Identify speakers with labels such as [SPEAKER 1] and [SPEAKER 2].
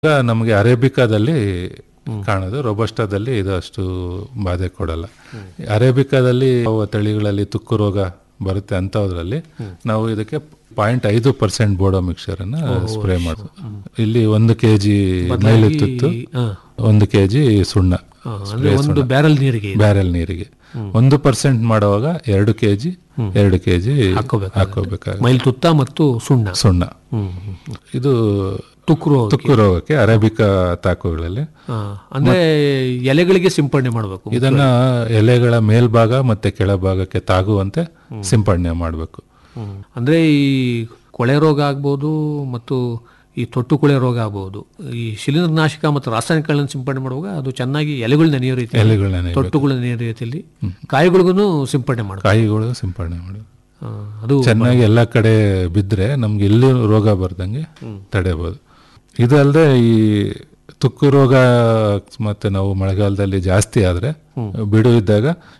[SPEAKER 1] ಈಗ ನಮಗೆ ಅರೇಬಿಕಾದಲ್ಲಿ ಕಾಣೋದು ರೊಬಸ್ಟಾದಲ್ಲಿ ಇದು ಅಷ್ಟು ಬಾಧೆ ಕೊಡಲ್ಲ ಅರೇಬಿಕಾದಲ್ಲಿ ಯಾವ ತಳಿಗಳಲ್ಲಿ ತುಕ್ಕು ರೋಗ ಬರುತ್ತೆ ಅಂತದ್ರಲ್ಲಿ ನಾವು ಇದಕ್ಕೆ ಪಾಯಿಂಟ್ ಐದು ಪರ್ಸೆಂಟ್ ಬೋಡೋ ಮಿಕ್ಸರ್ ಅನ್ನ ಸ್ಪ್ರೇ ಮಾಡೋದು ಇಲ್ಲಿ ಒಂದು ಕೆಜಿ ಮೈಲಿತ್ತುತ್ತು
[SPEAKER 2] ಹಾ.
[SPEAKER 1] ಒಂದು ಕೆಜಿ ಸುಣ್ಣ
[SPEAKER 2] ಹಾ, ಅಂದ್ರೆ ಒಂದು ಬ್ಯಾರಲ್ ನೀರಿಗೆ ಇದು.
[SPEAKER 1] ಬ್ಯಾರೆಲ್ ನೀರಿಗೆ ಒಂದು ಪರ್ಸೆಂಟ್ ಮಾಡುವಾಗ ಎರಡು ಕೆಜಿ ಎರಡು ಕೆಜಿ
[SPEAKER 2] ಹಾಕ್ಕೋಬೇಕಾಗುತ್ತೆ.
[SPEAKER 1] ಹಾಕೋಬೇಕಾಗುತ್ತೆ
[SPEAKER 2] ಮೈಲ್ ತುತ್ತ ಮತ್ತು ಸುಣ್ಣ
[SPEAKER 1] ಸುಣ್ಣ
[SPEAKER 2] ಹ್ಮ್, ಹ್ಮ್, ಹ್ಮ್.
[SPEAKER 1] ಇದು
[SPEAKER 2] ತುಕ್ರು
[SPEAKER 1] ತುಕ್ಕು ರೋಗಕ್ಕೆ ಅರೇಬಿಕಾ ತಾಕುಗಳಲ್ಲಿ
[SPEAKER 2] ಹಾ, ಅಂದ್ರೆ ಎಲೆಗಳಿಗೆ ಸಿಂಪಡಣೆ ಮಾಡಬೇಕು
[SPEAKER 1] ಇದನ್ನ ಎಲೆಗಳ ಮೇಲ್ಭಾಗ ಮತ್ತೆ ಕೆಳಭಾಗಕ್ಕೆ ತಾಗುವಂತೆ ಸಿಂಪಡಣೆ ಮಾಡಬೇಕು
[SPEAKER 2] ಅಂದ್ರೆ ಈ ಕೊಳೆ ರೋಗ ಆಗ್ಬೋದು ಮತ್ತು ಈ ತೊಟ್ಟು ಕೊಳೆ ರೋಗ ಆಗ್ಬೋದು ಈ ಶಿಲೀಂಧ್ರನಾಶಕ ಮತ್ತು ರಾಸಾಯನಿಕಗಳನ್ನು ಸಿಂಪಡಣೆ ಮಾಡುವಾಗ ಅದು ಚೆನ್ನಾಗಿ ಎಲೆಗಳು ನೆನೆಯೋ ರೀತಿ
[SPEAKER 1] ಎಲೆಗಳನ್ನ
[SPEAKER 2] ತೊಟ್ಟುಗಳು ನೆನೆಯೋ ರೀತಿಯಲ್ಲಿ ಕಾಯಿಗಳಿಗೂ ಸಿಂಪಡಣೆ ಮಾಡಬೇಕು
[SPEAKER 1] ಕಾಯಿಗಳು ಸಿಂಪಡಣೆ ಮಾಡಿ
[SPEAKER 2] ಆ, ಅದು
[SPEAKER 1] ಚೆನ್ನಾಗಿ ಎಲ್ಲ ಕಡೆ ಬಿದ್ದರೆ ನಮ್ಗೆ ಎಲ್ಲಿ ರೋಗ ಬರ್ದಂಗೆ ತಡೆಯಬಹುದು ಇದಲ್ಲದೆ ಈ ತುಕ್ಕು ರೋಗ ಮತ್ತೆ ನಾವು ಮಳೆಗಾಲದಲ್ಲಿ ಜಾಸ್ತಿ ಆದ್ರೆ ಬಿಡು ಇದ್ದಾಗ